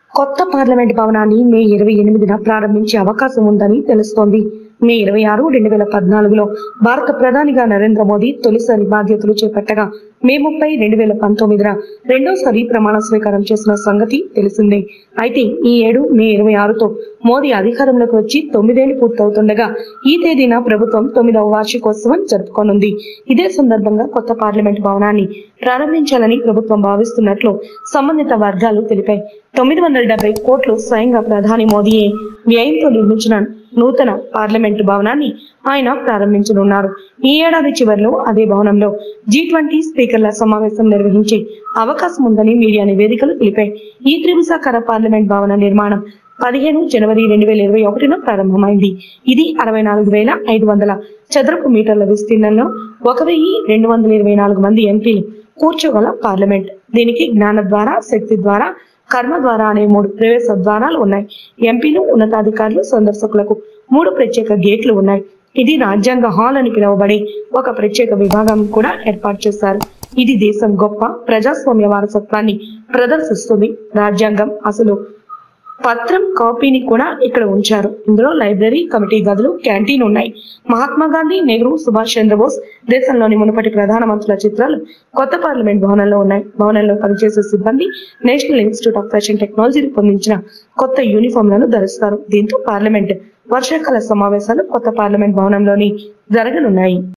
కొత్త పార్లమెంట్ భవనాన్ని మే ఇరవై ఎనిమిదిన ప్రారంభించే అవకాశం ఉందని తెలుస్తోంది మే ఇరవై ఆరు రెండు వేల పద్నాలుగులో భారత ప్రధానిగా నరేంద్ర మోదీ తొలిసారి బాధ్యతలు చేపట్టగా మే ముప్పై రెండు వేల పంతొమ్మిదిన రెండోసారి ప్రమాణ స్వీకారం చేసిన సంగతి తెలిసిందే అయితే ఈ ఏడు మే ఇరవై ఆరుతో మోదీ అధికారంలోకి వచ్చి తొమ్మిదేళ్లు పూర్తవుతుండగా ఈ తేదీన ప్రభుత్వం తొమ్మిదవ వార్షికోత్సవం జరుపుకోనుంది ఇదే సందర్భంగా కొత్త పార్లమెంట్ భవనాన్ని ప్రారంభించాలని ప్రభుత్వం భావిస్తున్నట్లు సంబంధిత వర్గాలు తెలిపాయి తొమ్మిది వందల డెబ్బై కోట్లు స్వయంగా ప్రధాని మోదీయే వ్యయంతో నిర్మించిన నూతన పార్లమెంటు భవనాన్ని ఆయన ప్రారంభించనున్నారు ఈ ఏడాది చివరిలో అదే భవనంలో జీ ట్వంటీ స్పీకర్ల సమావేశం నిర్వహించే అవకాశం ఉందని మీడియా నివేదికలు తెలిపాయి ఈ త్రిభుజాకార పార్లమెంట్ భవన నిర్మాణం పదిహేను జనవరి రెండు వేల ఇరవై ఒకటిన ప్రారంభమైంది ఇది అరవై నాలుగు వేల ఐదు వందల చదరపు మీటర్ల విస్తీర్ణంలో ఒక వెయ్యి రెండు వందల ఇరవై నాలుగు మంది ఎంపీలు కూర్చోగల పార్లమెంట్ దీనికి జ్ఞాన ద్వారా శక్తి ద్వారా కర్మ ద్వారా అనే మూడు ప్రవేశ ద్వారాలు ఉన్నాయి ఎంపీలు ఉన్నతాధికారులు సందర్శకులకు మూడు ప్రత్యేక గేట్లు ఉన్నాయి ఇది రాజ్యాంగ హాల్ అని పిలువబడే ఒక ప్రత్యేక విభాగం కూడా ఏర్పాటు చేశారు ఇది దేశం గొప్ప ప్రజాస్వామ్య వారసత్వాన్ని ప్రదర్శిస్తుంది రాజ్యాంగం అసలు పత్రం కాపీని కూడా ఇక్కడ ఉంచారు ఇందులో లైబ్రరీ కమిటీ గదులు క్యాంటీన్ ఉన్నాయి మహాత్మా గాంధీ నెహ్రూ సుభాష్ చంద్రబోస్ దేశంలోని మునుపటి ప్రధానమంత్రుల చిత్రాలు కొత్త పార్లమెంట్ భవనంలో ఉన్నాయి భవనంలో పనిచేసే సిబ్బంది National Institute of Fashion Technology రూపొందించిన కొత్త యూనిఫామ్లను ధరిస్తారు దీంతో పార్లమెంట్ వర్షాకాల సమావేశాలు కొత్త పార్లమెంట్ భవనంలోని జరగనున్నాయి